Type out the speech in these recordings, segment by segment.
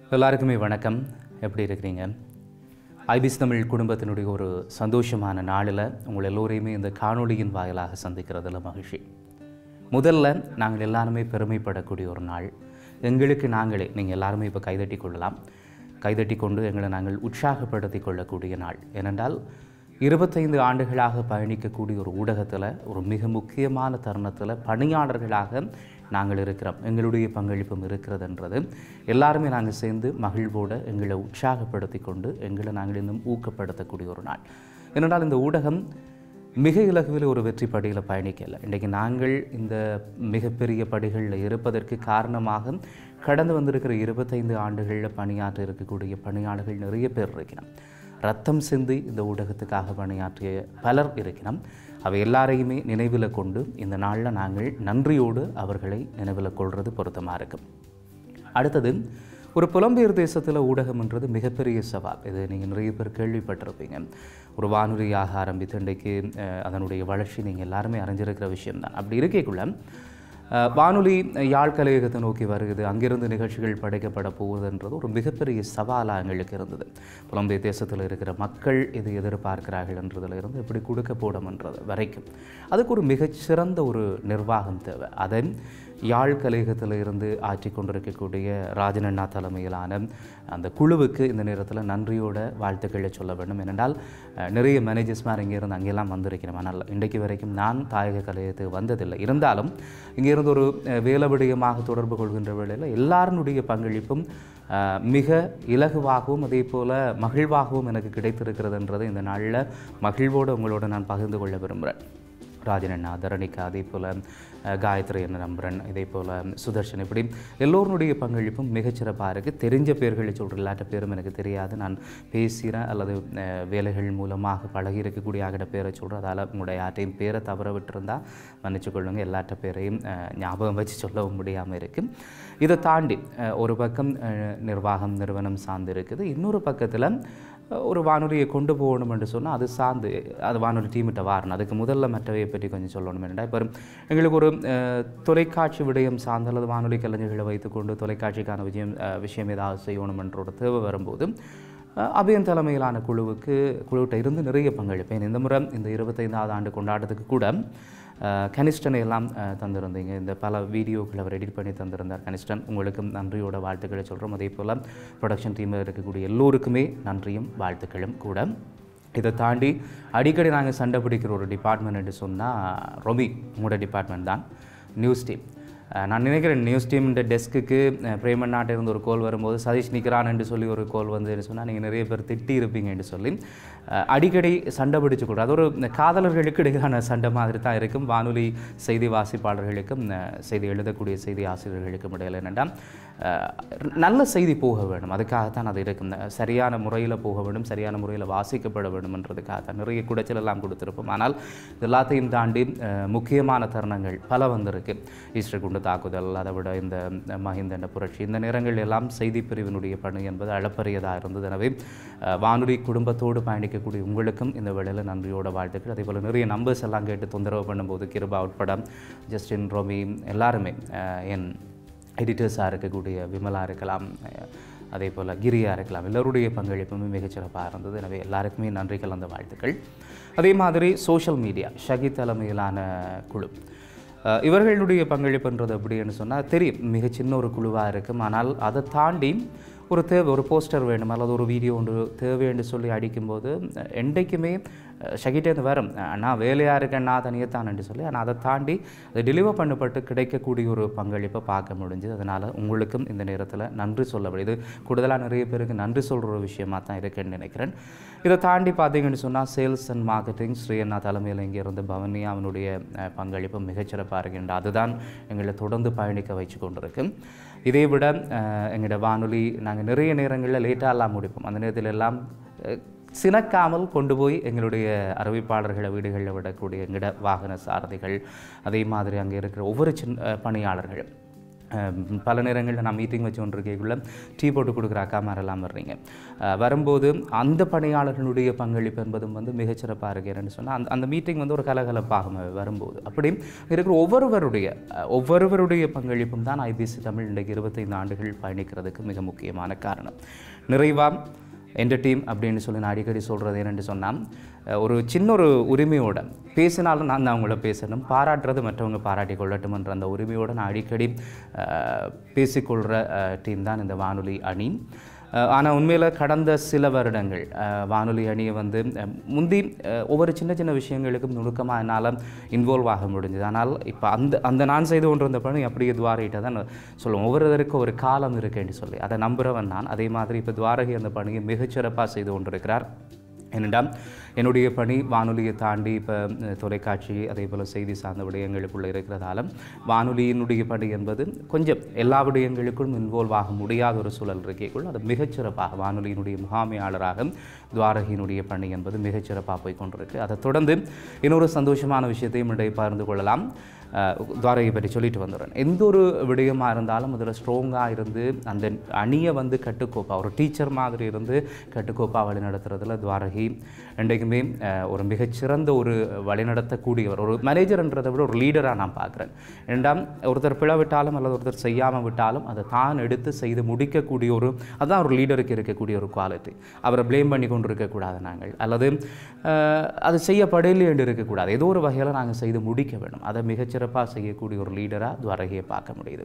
எல்லாருக்குமே வணக்கம் எப்படி இருக்கிறீங்க ஐபிஸ் தமிழ் குடும்பத்தினுடைய ஒரு சந்தோஷமான நாளில் உங்கள் எல்லோரையுமே இந்த காணொளியின் வாயிலாக சந்திக்கிறதுல மகிழ்ச்சி முதல்ல நாங்கள் எல்லாருமே பெருமைப்படக்கூடிய ஒரு நாள் எங்களுக்கு நாங்களே நீங்கள் எல்லாருமே இப்போ கைதட்டி கொள்ளலாம் கைதட்டி கொண்டு எங்களை நாங்கள் உற்சாகப்படுத்தி கொள்ளக்கூடிய நாள் ஏனென்றால் இருபத்தைந்து ஆண்டுகளாக பயணிக்கக்கூடிய ஒரு ஊடகத்தில் ஒரு மிக முக்கியமான தருணத்தில் பணியாளர்களாக நாங்கள் இருக்கிறோம் எங்களுடைய பங்களிப்பும் இருக்கிறதுன்றது எல்லாருமே நாங்கள் சேர்ந்து மகிழ்வோடு எங்களை உற்சாகப்படுத்தி கொண்டு எங்களை நாங்கள் இன்னும் ஊக்கப்படுத்தக்கூடிய ஒரு நாள் ஏனென்றால் இந்த ஊடகம் மிக இலகுவில் ஒரு வெற்றி படியில் பயணிக்கல இன்றைக்கு நாங்கள் இந்த மிகப்பெரிய படிகளில் இருப்பதற்கு காரணமாக கடந்து வந்திருக்கிற இருபத்தைந்து ஆண்டுகளில் பணியாற்ற இருக்கக்கூடிய பணியாளர்கள் நிறைய பேர் இருக்கிறோம் ரத்தம் சிந்தி இந்த ஊடகத்துக்காக பணியாற்றிய பலர் இருக்கிறோம் அவை எல்லாரையுமே நினைவில் கொண்டு இந்த நாளில் நாங்கள் நன்றியோடு அவர்களை நினைவில் கொள்வது பொருத்தமாக இருக்கும் அடுத்தது ஒரு புலம்பெயர் தேசத்தில் ஊடகம்ன்றது மிகப்பெரிய சவால் இது நீங்கள் நிறைய பேர் கேள்விப்பட்டிருப்பீங்க ஒரு வானொலியாக ஆரம்பித்து இன்றைக்கு அஹ், அதனுடைய வளர்ச்சி நீங்கள் எல்லாருமே அறிஞ்சிருக்கிற விஷயம்தான் அப்படி இருக்கக்குள்ள அஹ், வானொலி யாழ் கலையகத்தை நோக்கி வருகிறது அங்கிருந்து நிகழ்ச்சிகள் படைக்கப்பட போகுதுன்றது ஒரு மிகப்பெரிய சவாலாக எங்களுக்கு இருந்தது புலம்பெயர் தேசத்தில் இருக்கிற மக்கள் இது எதிர்பார்க்கிறார்கள் என்றதுல இருந்து எப்படி கொடுக்க போடணுன்றது வரைக்கும் அதுக்கு ஒரு மிகச்சிறந்த ஒரு நிர்வாகம் தேவை அதை யாழ் கலையகத்தில் இருந்து ஆற்றி கொண்டிருக்கக்கூடிய ராஜனண்ணா தலைமையிலான அந்த குழுவுக்கு இந்த நேரத்தில் நன்றியோட வாழ்த்துக்களை சொல்ல வேண்டும் ஏனென்றால் அஹ், நிறைய மேனேஜர்ஸ்மார் இங்கேருந்து அங்கெல்லாம் வந்திருக்கிறோம் ஆனால் இன்றைக்கு வரைக்கும் நான் தாயக கலையகத்துக்கு வந்ததில்லை இருந்தாலும் இங்கேருந்து ஒரு அஹ், வேலவிடயமாக தொடர்பு கொள்கின்ற வேளையில் எல்லாருடைய பங்களிப்பும் அஹ், மிக இலகுவாகவும் அதே போல் மகிழ்வாகவும் எனக்கு கிடைத்திருக்கிறதுன்றதை இந்த நாளில் மகிழ்வோடு உங்களோட நான் பகிர்ந்து கொள்ள விரும்புகிறேன் ராஜனண்ணா தரணிகா அதே போல் அஹ், காயத்ரி என்ன நம்புறன் இதே போல் சுதர்ஷன் இப்படி எல்லோருடைய பங்களிப்பும் மிகச்சிறப்பாக இருக்குது தெரிஞ்ச பேர்களை சொல்கிற எல்லாட்ட பேரும் எனக்கு தெரியாது நான் பேசுகிறேன் அல்லது அஹ், வேலைகள் மூலமாக பழகி இருக்கக்கூடிய ஆகிட பேரை சொல்கிறேன் அதால் உங்களுடைய யார்ட்டையும் பேரை தவற விட்டுருந்தா மன்னிச்சு கொள்ளுங்க எல்லாட்ட பேரையும் அஹ், ஞாபகம் வச்சு சொல்லவும் முடியாமல் இருக்குது இதை தாண்டி அஹ், ஒரு பக்கம் அஹ், நிர்வாகம் நிறுவனம் சார்ந்து இருக்குது இன்னொரு பக்கத்தில் ஒரு வானொலியை கொண்டு போகணும் என்று சொன்னால் அது சார்ந்து அது வானொலி டீமிட்ட வாரணும் அதுக்கு முதல்ல மற்றவையை பற்றி கொஞ்சம் சொல்லணும் என்னடா இப்போ எங்களுக்கு ஒரு அஹ், தொலைக்காட்சி விடயம் சார்ந்த அல்லது வானொலி கலைஞர்களை வைத்துக்கொண்டு தொலைக்காட்சிக்கான விஷயம் அஹ், விஷயம் ஏதாவது செய்யணும் என்ற ஒரு தேவை வரும்போது அஹ், அபியன் தலைமையிலான குழுவுக்கு குழுவிட்ட இருந்து நிறைய பங்களிப்பேன் இந்த முறை இந்த இருபத்தைந்தாவது ஆண்டு கொண்டாட்டத்துக்கு கூட அஹ், கனிஷ்டனை எல்லாம் அஹ், தந்திருந்தீங்க இந்த பல வீடியோக்களை அவர் எடிட் பண்ணி தந்திருந்தார் கனிஷ்டன் உங்களுக்கும் நன்றியோட வாழ்த்துக்களை சொல்கிறோம் அதே போல் ப்ரொடக்ஷன் டீமில் இருக்கக்கூடிய எல்லோருக்குமே நன்றியும் வாழ்த்துக்களும் கூட இதை தாண்டி அடிக்கடி நாங்கள் சண்டை பிடிக்கிற ஒரு டிபார்ட்மெண்ட் என்று சொன்னால் ரொபி உங்களோட டிபார்ட்மெண்ட் தான் நியூஸ் டீம் அஹ் நான் நினைக்கிறேன் நியூஸ் டீம்ன்ற டெஸ்க்குக்கு பிரேமன் இருந்து ஒரு கோல் வரும்போது சதீஷ் நிற்கிறான் என்று சொல்லி ஒரு கோல் வந்து சொன்னால் நீங்கள் நிறைய பேர் திட்டி இருப்பீங்க என்று சொல்லி அஹ் அடிக்கடி சண்டை பிடிச்சு கூட அது ஒரு காதலர்களுக்கு இடையிலான சண்டை மாதிரி தான் இருக்கும் வானொலி செய்தி வாசிப்பாளர்களுக்கும் அஹ் செய்தி எழுதக்கூடிய செய்தி ஆசிரியர்களுக்கும் இடையில் என்னென்னா நல்ல செய்தி போக வேண்டும் அதுக்காகத்தான் அது இருக்கும் அஹ் சரியான முறையில் போக வேண்டும் சரியான முறையில் வாசிக்கப்பட வேண்டும்ன்றதுக்காக தான் நிறைய குடைச்சல் எல்லாம் கொடுத்துருப்போம் ஆனால் இது எல்லாத்தையும் தாண்டி அஹ், முக்கியமான தருணங்கள் பல வந்திருக்கு ஈஸ்டர் குண்டு தாக்குதல் அதை விட இந்த மஹிந்த புரட்சி இந்த நேரங்கள் எல்லாம் செய்தி பிரிவினுடைய பணி என்பது அளப்பரியதாக இருந்தது எனவே அஹ், வானொலி குடும்பத்தோடு பயணிக்கக்கூடிய உங்களுக்கும் இந்த வேளையில் நன்றியோட வாழ்த்துக்கள் அதே போல் நிறைய நம்பர்ஸ் எல்லாம் கேட்டு தொந்தரவு பண்ணும்போது கிருபா உட்பட ஜஸ்டின் ரோமி எல்லாருமே அஹ், என் எடிட்டர்ஸாக இருக்கக்கூடிய விமலா இருக்கலாம் அஹ், அதே போல் கிரியா இருக்கலாம் எல்லோருடைய பங்களிப்புமே மிகச்சிறப்பாக இருந்தது எனவே எல்லாருக்குமே நன்றி கலந்த வாழ்த்துக்கள் அதே மாதிரி சோஷியல் மீடியா ஷகி தலைமையிலான குழு அஹ், இவர்களுடைய பங்களிப்புன்றது எப்படின்னு சொன்னால் தெரியும் மிக சின்ன ஒரு குழுவாக இருக்கும் ஆனால் அதை தாண்டி ஒரு தேவை ஒரு போஸ்டர் வேணும் அல்லது ஒரு வீடியோ ஒன்று தேவைன்னு சொல்லி அடிக்கும்போது அஹ், என்றைக்குமே அஹ், ஷகிட்டேந்து வரும் அண்ணா வேலையாக இருக்கேன்னா தனியத்தானு சொல்லி ஆனால் அதை தாண்டி அது டெலிவர் பண்ணப்பட்டு கிடைக்கக்கூடிய ஒரு பங்களிப்பை பார்க்க முடிஞ்சுது அதனால் உங்களுக்கும் இந்த நேரத்தில் நன்றி சொல்லப்படும் இது கூடுதலாக நிறைய பேருக்கு நன்றி சொல்கிற ஒரு விஷயமா தான் இருக்குன்னு நினைக்கிறேன் இதை தாண்டி பார்த்தீங்கன்னு சொன்னால் சேல்ஸ் அண்ட் மார்க்கெட்டிங் ஸ்ரீயண்ணா தலைமையில் இங்கே இருந்து பவனி அவனுடைய அஹ், பங்களிப்பு மிகச்சிறப்பாக இருக்கின்ற அதுதான் எங்களை தொடர்ந்து பயணிக்க வச்சு கொண்டிருக்கு இதை விட அஹ், எங்களோட வானொலி நாங்கள் நிறைய நேரங்களில் லேட்டாக எல்லாம் முடிப்போம் அந்த நேரத்தில் எல்லாம் அஹ், சினக்காமல் கொண்டு போய் எங்களுடைய அறிவிப்பாளர்களை வீடுகளில் விடக்கூடிய எங்கட வாகன சாரதிகள் அதே மாதிரி அங்கே இருக்கிற ஒவ்வொரு சின்ன அஹ், பணியாளர்கள் அஹ் பல நேரங்களில் நான் மீட்டிங் வச்சு கொண்டிருக்கக்குள்ள டீ போட்டு கொடுக்குற அக்காமாரெல்லாம் வர்றீங்க அஹ் வரும்போது அந்த பணியாளர்களுடைய பங்களிப்பு என்பதும் வந்து மிகச்சிறப்பாக இருக்கிறேன்னு சொன்னால் அந்த அந்த மீட்டிங் வந்து ஒரு கலகலப்பாக வரும்போது அப்படி இருக்கிற ஒவ்வொருவருடைய அஹ் ஒவ்வொருவருடைய பங்களிப்பும் தான் ஐபிசி தமிழ் இன்றைக்கு இருபத்தைந்து ஆண்டுகள் பயணிக்கிறதுக்கு மிக முக்கியமான காரணம் நிறைவாக எந்த டீம் அப்படின்னு சொல்லி நான் அடிக்கடி சொல்கிறது என்னென்னு சொன்னால் அஹ் ஒரு சின்ன ஒரு உரிமையோட பேசினாலும் நான் தான் அவங்கள பேசணும் பாராட்டுறது மற்றவங்க பாராட்டி கொள்ளட்டும்ன்ற அந்த உரிமையோடு நான் அடிக்கடி அஹ், பேசிக்கொள்கிற டீம் தான் இந்த வானொலி அணி ஆனால் உண்மையில் கடந்த சில வருடங்கள் அஹ், வானொலி அணியை வந்து அஹ், முந்தி அஹ், ஒவ்வொரு சின்ன சின்ன விஷயங்களுக்கும் நுணுக்கமாக என்னால் இன்வால்வ் ஆக முடிஞ்சது ஆனால் இப்போ அந்த அந்த நான் செய்து கொண்டிருந்த பணி அப்படியே துவாரையிட்ட தான் சொல்லுவோம் ஒவ்வொருவருக்கும் ஒரு காலம் இருக்குன்னு சொல்லி அதை நம்புகிறவன் நான் அதே மாதிரி இப்போ துவாரகை அந்த பணியை மிகச்சிறப்பாக செய்து கொண்டிருக்கிறார் என்னிடம் என்னுடைய பணி வானொலியை தாண்டி இப்போ தொலைக்காட்சி அதே போல் செய்தி சார்ந்த விடயங்களுக்குள்ளே இருக்கிறதால வானொலியினுடைய பணி என்பது கொஞ்சம் எல்லா விடயங்களுக்கும் இன்வால்வ் ஆக முடியாத ஒரு சூழல் இருக்கேக்குள் அது மிகச்சிறப்பாக வானொலியினுடைய முகாமையாளராக துவாரகையினுடைய பணி என்பது மிகச்சிறப்பாக போய் கொண்டிருக்கு அதை தொடர்ந்து இன்னொரு சந்தோஷமான விஷயத்தையும் இடையே பகிர்ந்து கொள்ளலாம் அஹ், துவாரகை பற்றி சொல்லிட்டு வந்துடுறேன் எந்த ஒரு விடயமாக இருந்தாலும் அதில் ஸ்ட்ராங்காக இருந்து அந்த அணியை வந்து கட்டுக்கோப்பா ஒரு டீச்சர் மாதிரி இருந்து கட்டுக்கோப்பா வழி நடத்துறதுல துவாரகி என்றைக்குமே அஹ், ஒரு மிகச்சிறந்த ஒரு வழிநடத்தக்கூடியவர் ஒரு மேனேஜர்ன்றதை விட ஒரு லீடராக நான் பார்க்குறேன் ஏண்டாம் ஒருத்தர் பிளவிட்டாலும் அல்லது ஒருத்தர் செய்யாமல் விட்டாலும் அதை தான் எடுத்து செய்து முடிக்கக்கூடிய ஒரு அதுதான் ஒரு லீடருக்கு இருக்கக்கூடிய ஒரு குவாலிட்டி அவரை ப்ளேம் பண்ணி கொண்டு இருக்கக்கூடாது நாங்கள் அல்லது அஹ், அது செய்யப்படலையே என்று இருக்கக்கூடாது ஏதோ ஒரு வகையில் நாங்கள் செய்து முடிக்க வேண்டும் அதை மிகச்சிறப்பாக செய்யக்கூடிய ஒரு லீடராக துவரகையை பார்க்க முடியுது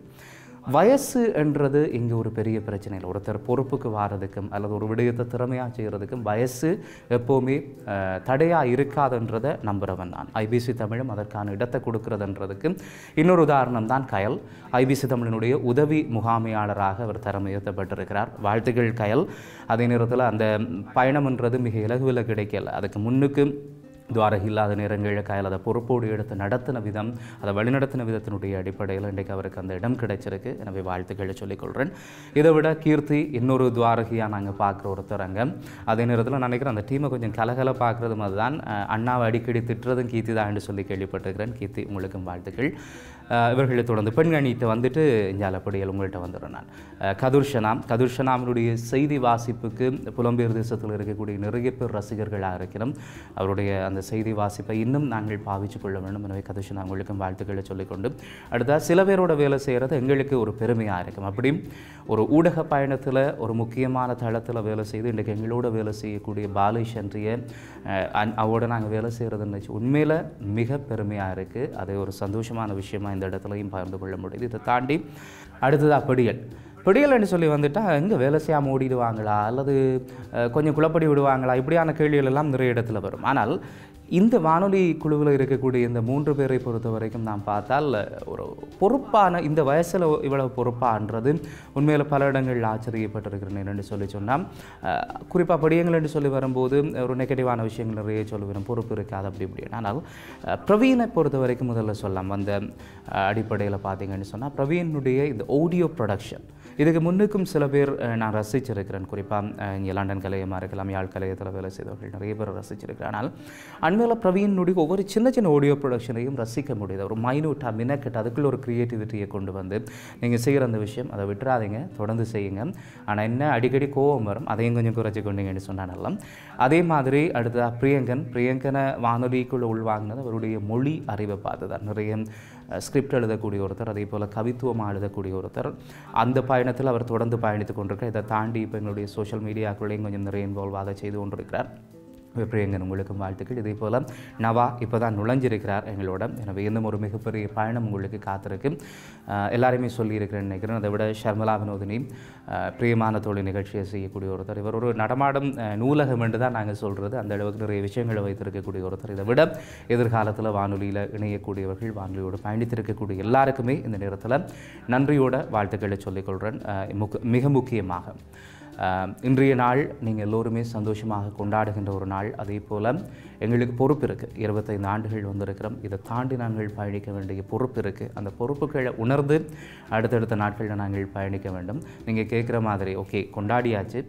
வயசு என்றது இங்கே ஒரு பெரிய பிரச்சனை இல்லை ஒருத்தர் பொறுப்புக்கு வாரதுக்கும் அல்லது ஒரு விடயத்தை திறமையாக செய்கிறதுக்கும் வயசு எப்போவுமே அஹ், தடையா இருக்காதுன்றதை நம்புகிறவன் நான் ஐபிசி தமிழும் அதற்கான இடத்தை கொடுக்கிறதுன்றதுக்கு இன்னொரு உதாரணம் தான் கயல் ஐபிசி தமிழினுடைய உதவி முகாமையாளராக அவர் தரம் உயர்த்தப்பட்டிருக்கிறார் வாழ்த்துக்கள் கயல் அதே நேரத்தில் அந்த பயணம்ன்றது மிக இலகுவில் கிடைக்கல அதுக்கு முன்னுக்கு துவாரகை இல்லாத நேரங்களில் கையில் அதை பொறுப்போடு எடுத்து நடத்தின விதம் அதை வழிநடத்தின விதத்தினுடைய அடிப்படையில் இன்றைக்கு அவருக்கு அந்த இடம் கிடைச்சிருக்கு எனவே வாழ்த்துக்களை சொல்லிக்கொள்கிறேன் இதை விட கீர்த்தி இன்னொரு துவாரகியாக நாங்கள் பார்க்குற ஒருத்தர் அங்கே அதே நேரத்தில் நான் நினைக்கிறேன் அந்த டீமை கொஞ்சம் கலகல பார்க்குறதும் அதுதான் அஹ், அண்ணாவை அடிக்கடி திட்டுறதும் கீர்த்தி தான் என்று சொல்லி கேள்விப்பட்டிருக்கிறேன் கீர்த்தி உங்களுக்கும் வாழ்த்துக்கள் அஹ், இவர்களை தொடர்ந்து பெண்கணிட்டு வந்துட்டு இஞ்சாலப்படியில் உங்கள்கிட்ட வந்துடுறேன் நான் அஹ், கதுர்ஷனாம் கதுர்ஷனாமனுடைய செய்தி வாசிப்புக்கு புலம்பெயர் தேசத்தில் இருக்கக்கூடிய நிறைய பேர் ரசிகர்களாக இருக்கிறோம் அவருடைய அந்த செய்தி வாசிப்பை இன்னும் நாங்கள் பாவிச்சு கொள்ள வேண்டும் எனவே கதுஷனா உங்களுக்கும் வாழ்த்துக்களை சொல்லிக்கொண்டு அடுத்தா சில பேரோட வேலை செய்கிறது எங்களுக்கு ஒரு பெருமையாக இருக்கும் அப்படி ஒரு ஊடக பயணத்தில் ஒரு முக்கியமான தளத்தில் வேலை செய்து இன்றைக்கு எங்களோட வேலை செய்யக்கூடிய பாலிஷ் அன்றிய அஹ், அன்- அவரோட நாங்கள் வேலை செய்கிறதுன்னு வச்சு உண்மையில் மிக பெருமையாக இருக்குது அது ஒரு சந்தோஷமான விஷயமா இந்த இடத்துலையும் பகிர்ந்து கொள்ள முடியுது இதை தாண்டி அடுத்தது அப்படியல் பிடியல்னு சொல்லி வந்துட்டா எங்கே வேலை செய்யாமல் ஓடிடுவாங்களா அல்லது அஹ், கொஞ்சம் குழப்படி விடுவாங்களா இப்படியான கேள்விகள் எல்லாம் நிறைய இடத்துல வரும் ஆனால் இந்த வானொலி குழுவில் இருக்கக்கூடிய இந்த மூன்று பேரை பொறுத்த வரைக்கும் நாம் பார்த்தால் ஒரு பொறுப்பான இந்த வயசில் இவ்வளவு பொறுப்பான்றது உண்மையில் பல இடங்களில் ஆச்சரியப்பட்டிருக்கிறேன் என்னென்னு சொல்லி சொன்னால் குறிப்பாக படியங்கள் என்று சொல்லி வரும்போது ஒரு நெகட்டிவான விஷயங்கள் நிறைய சொல்லுவேன் பொறுப்பு இருக்காது அப்படி இப்படி ஆனால் அஹ், பிரவீனை பொறுத்த வரைக்கும் முதல்ல சொல்லலாம் அந்த அடிப்படையில் பார்த்தீங்கன்னு சொன்னால் பிரவீனுடைய இந்த ஆடியோ ப்ரொடக்ஷன் இதுக்கு முன்னுக்கும் சில பேர் அஹ், நான் ரசிச்சிருக்கிறேன் குறிப்பாக இங்கே லண்டன் கலையமாக இருக்கலாம் யாழ் கலையத்தில் வேலை செய்தவர்கள் நிறைய பேர் ரசிச்சிருக்கிறேன் ஆனால் அண்மையில் பிரவீனுடைய ஒவ்வொரு சின்ன சின்ன ஆடியோ ப்ரொடக்ஷனையும் ரசிக்க முடியுது ஒரு மைனூட்டாக மினக்கெட் அதுக்குள்ள ஒரு க்ரியேட்டிவிட்டியை கொண்டு வந்து நீங்கள் செய்கிற அந்த விஷயம் அதை விட்டுறாதீங்க தொடர்ந்து செய்யுங்க ஆனால் என்ன அடிக்கடி கோபம் வரும் அதையும் கொஞ்சம் குறைச்சி கொண்டீங்கன்னு சொன்னால் நல்லா அதே மாதிரி அடுத்ததாக பிரியங்கன் பிரியங்கனை வானொலிக்குள்ளே உள்வாங்கினது அவருடைய மொழி அறிவை பார்த்து தான் நிறைய ஸ்கிரிப்ட் எழுதக்கூடிய ஒருத்தர் அதே போல் கவித்துவமாக எழுதக்கூடிய ஒருத்தர் அந்த பயணத்தில் அவர் தொடர்ந்து பயணித்து கொண்டிருக்கார் இதை தாண்டி இப்போ எங்களுடைய சோஷியல் மீடியாக்குள்ளேயும் கொஞ்சம் நிறைய இன்வால்வ் ஆக செய்து கொண்டிருக்கிறார் பிரியங்கன் உங்களுக்கும் வாழ்த்துக்கள் இதே போல் நவா இப்போ தான் நுழைஞ்சிருக்கிறார் எங்களோட எனவே இன்னும் ஒரு மிகப்பெரிய பயணம் உங்களுக்கு காத்திருக்கு அஹ் எல்லாரையுமே சொல்லியிருக்கிறேன் நினைக்கிறேன் அதை விட ஷர்மலா வினோதினி அஹ் பிரியமான தொழில் நிகழ்ச்சியை செய்யக்கூடிய ஒருத்தர் இவர் ஒரு நடமாடும் அஹ், நூலகம் என்று தான் நாங்கள் சொல்கிறது அந்த அளவுக்கு நிறைய விஷயங்களை வைத்திருக்கக்கூடிய ஒருத்தர் இதை விட எதிர்காலத்தில் வானொலியில் இணையக்கூடியவர்கள் வானொலியோடு பயணித்திருக்கக்கூடிய எல்லாருக்குமே இந்த நேரத்தில் நன்றியோட வாழ்த்துக்களை சொல்லிக்கொள்கிறேன் அஹ் முக்க- மிக முக்கியமாக ஆஹ் இன்றைய நாள் நீங்கள் எல்லோருமே சந்தோஷமாக கொண்டாடுகின்ற ஒரு நாள் அதே போல் எங்களுக்கு பொறுப்பு இருக்குது இருபத்தைந்து ஆண்டுகள் வந்திருக்கிறோம் இதை தாண்டி நாங்கள் பயணிக்க வேண்டிய பொறுப்பு இருக்குது அந்த பொறுப்புகளை உணர்ந்து அடுத்தடுத்த நாட்களில் நாங்கள் பயணிக்க வேண்டும் நீங்கள் கேட்குற மாதிரி ஓகே கொண்டாடியாச்சு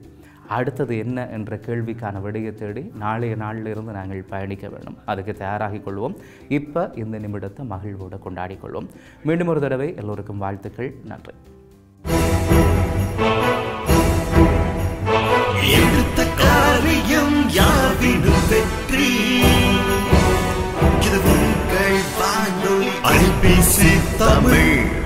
அடுத்தது என்ன என்ற கேள்விக்கான விடையை தேடி நாளைய நாளில் இருந்து நாங்கள் பயணிக்க வேண்டும் அதுக்கு தயாராகிக் கொள்வோம் இப்போ இந்த நிமிடத்தை மகிழ்வோடு கொண்டாடிக் கொள்வோம் மீண்டும் ஒரு தடவை எல்லோருக்கும் வாழ்த்துக்கள் நன்றி எடுத்த காரியம் யாவினும் வெற்றி இது உங்கள் வானொலி ஐபிசி தமிழ்